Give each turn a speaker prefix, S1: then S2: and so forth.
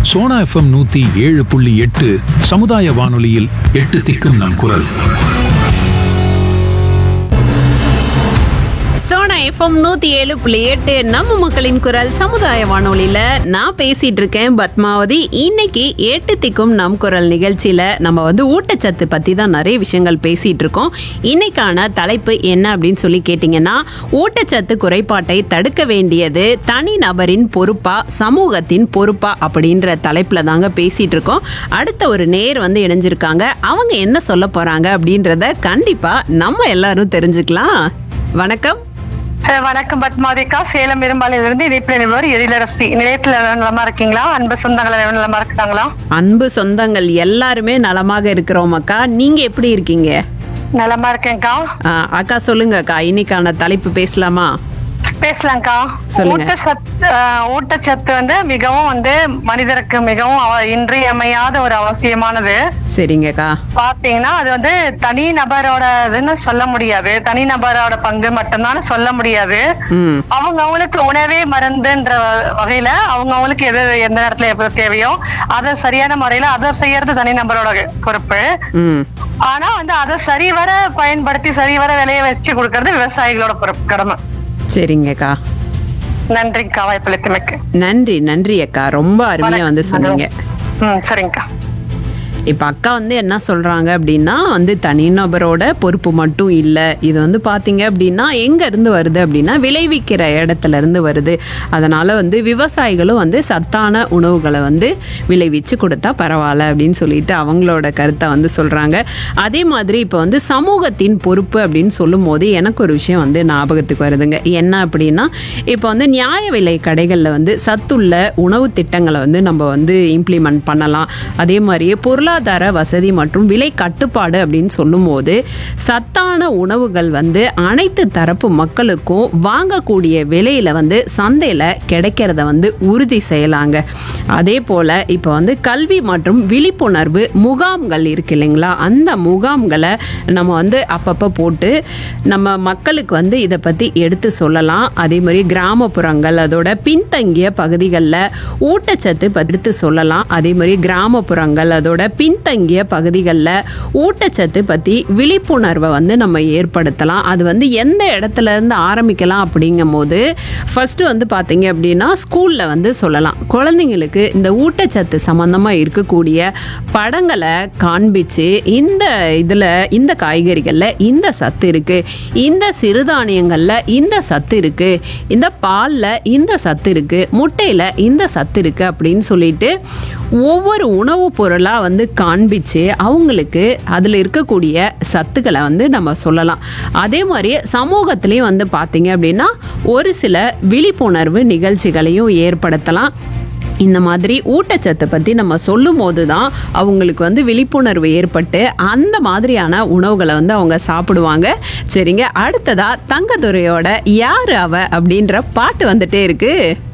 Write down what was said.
S1: Sona FM நூத்தி ஏழு புள்ளி எட்டு சமுதாய வானொலியில் எட்டு திக்கும் நம் குரல்
S2: சோனா எஃப்எம் நூத்தி ஏழு புள்ளி எட்டு நம்ம மக்களின் குரல் சமுதாய வானொலியில நான் பேசிட்டு இருக்கேன் பத்மாவதி இன்னைக்கு எட்டு திக்கும் நம் குரல் நிகழ்ச்சியில நம்ம வந்து ஊட்டச்சத்து பத்தி தான் நிறைய விஷயங்கள் பேசிட்டு இருக்கோம் இன்னைக்கான தலைப்பு என்ன அப்படின்னு சொல்லி கேட்டிங்கன்னா ஊட்டச்சத்து குறைபாட்டை தடுக்க வேண்டியது தனி நபரின் பொறுப்பா சமூகத்தின் பொறுப்பா அப்படின்ற தலைப்புல தாங்க பேசிட்டு இருக்கோம் அடுத்த ஒரு நேர் வந்து இணைஞ்சிருக்காங்க அவங்க என்ன சொல்ல போறாங்க அப்படின்றத கண்டிப்பா நம்ம எல்லாரும் தெரிஞ்சுக்கலாம் வணக்கம்
S3: அஹ் வணக்கம் பத்மாதிகா சேலம் இரும்பாலையிலிருந்து இணைப்பில் நிபுணர் எழிலரசி நிலையத்துல நலமா இருக்கீங்களா அன்பு சொந்தங்கள் நலமா இருக்காங்களா
S2: அன்பு சொந்தங்கள் எல்லாருமே நலமாக இருக்கிறோம் அக்கா நீங்க எப்படி இருக்கீங்க
S3: நலமா இருக்கேன்க்கா
S2: ஆ, அக்கா சொல்லுங்க அக்கா இன்னைக்கான தலைப்பு பேசலாமா
S3: பேசலாம்க்கா
S2: சொல்லுங்க.
S3: ஊட்டச்சத்து அஹ் ஊட்டச்சத்து வந்து மிகவும் வந்து மனிதருக்கு மிகவும் அவ- இன்றியமையாத ஒரு அவசியமானது
S2: சரிங்கக்கா
S3: பாத்தீங்கன்னா அது வந்து தனி நபரோட இதுன்னு சொல்ல முடியாது தனி நபரோட பங்கு மட்டும்தான் சொல்ல முடியாது
S2: ம்
S3: அவங்க அவங்களுக்கு உணவே மருந்துன்ற வகையில அவங்க அவங்களுக்கு எது எந்த நேரத்துல எப்ப தேவையோ அதை சரியான முறையில அதை செய்யறது தனி நபரோட பொறுப்பு
S2: ம்
S3: ஆனா வந்து அதை சரிவர பயன்படுத்தி சரிவர விளைய வச்சு கொடுக்கறது விவசாயிகளோட பொறுப்பு கடமை
S2: சரிங்கக்கா
S3: நன்றிக்கா வாய்ப்பளித்தமைக்கு
S2: நன்றி நன்றி அக்கா ரொம்ப அருமையா வந்து சொன்னீங்க
S3: ம் சரிங்கக்கா
S2: இப்போ அக்கா வந்து என்ன சொல்றாங்க அப்படின்னா வந்து தனிநபரோட பொறுப்பு மட்டும் இல்லை இது வந்து பாத்தீங்க அப்படின்னா எங்க இருந்து வருது அப்படின்னா விளைவிக்கிற இடத்துல இருந்து வருது அதனால வந்து விவசாயிகளும் வந்து சத்தான உணவுகளை வந்து விளைவிச்சு கொடுத்தா பரவாயில்ல அப்படின்னு சொல்லிட்டு அவங்களோட கருத்தை வந்து சொல்றாங்க அதே மாதிரி இப்போ வந்து சமூகத்தின் பொறுப்பு அப்படின்னு சொல்லும் போது எனக்கு ஒரு விஷயம் வந்து ஞாபகத்துக்கு வருதுங்க என்ன அப்படின்னா இப்போ வந்து நியாய விலை கடைகளில் வந்து சத்துள்ள உணவு திட்டங்களை வந்து நம்ம வந்து இம்ப்ளிமெண்ட் பண்ணலாம் அதே மாதிரியே பொருளாதார வசதி மற்றும் விலை கட்டுப்பாடு அப்படின்னு சொல்லும்போது சத்தான உணவுகள் வந்து அனைத்து தரப்பு மக்களுக்கும் வாங்கக்கூடிய விலையில வந்து சந்தையில் கிடைக்கிறத வந்து உறுதி செய்யலாங்க அதே போல் இப்போ வந்து கல்வி மற்றும் விழிப்புணர்வு முகாம்கள் இருக்கு இல்லைங்களா அந்த முகாம்களை நம்ம வந்து அப்பப்போ போட்டு நம்ம மக்களுக்கு வந்து இதை பற்றி எடுத்து சொல்லலாம் அதே மாதிரி கிராமப்புறங்கள் அதோட பின்தங்கிய பகுதிகளில் ஊட்டச்சத்து பத்தி எடுத்து சொல்லலாம் அதே மாதிரி கிராமப்புறங்கள் அதோட பின்தங்கிய பகுதிகளில் ஊட்டச்சத்து பற்றி விழிப்புணர்வை வந்து நம்ம ஏற்படுத்தலாம் அது வந்து எந்த இடத்துல இருந்து ஆரம்பிக்கலாம் அப்படிங்கும் போது ஃபர்ஸ்ட் வந்து பார்த்தீங்க அப்படின்னா ஸ்கூலில் வந்து சொல்லலாம் குழந்தைங்களுக்கு இந்த ஊட்டச்சத்து சம்மந்தமாக இருக்கக்கூடிய படங்களை காண்பிச்சு இந்த இதில் இந்த காய்கறிகளில் இந்த சத்து இருக்குது இந்த சிறுதானியங்களில் இந்த சத்து இருக்குது இந்த பாலில் இந்த சத்து இருக்குது முட்டையில் இந்த சத்து இருக்குது அப்படின்னு சொல்லிட்டு ஒவ்வொரு உணவுப் பொருளாக வந்து காண்பிச்சு அவங்களுக்கு அதில் இருக்கக்கூடிய சத்துக்களை வந்து நம்ம சொல்லலாம் அதே மாதிரி சமூகத்திலையும் வந்து பார்த்தீங்க அப்படின்னா ஒரு சில விழிப்புணர்வு நிகழ்ச்சிகளையும் ஏற்படுத்தலாம் இந்த மாதிரி ஊட்டச்சத்தை பற்றி நம்ம சொல்லும் போது தான் அவங்களுக்கு வந்து விழிப்புணர்வு ஏற்பட்டு அந்த மாதிரியான உணவுகளை வந்து அவங்க சாப்பிடுவாங்க சரிங்க அடுத்ததா தங்கதுரையோட யார் அவ அப்படின்ற பாட்டு வந்துட்டே இருக்கு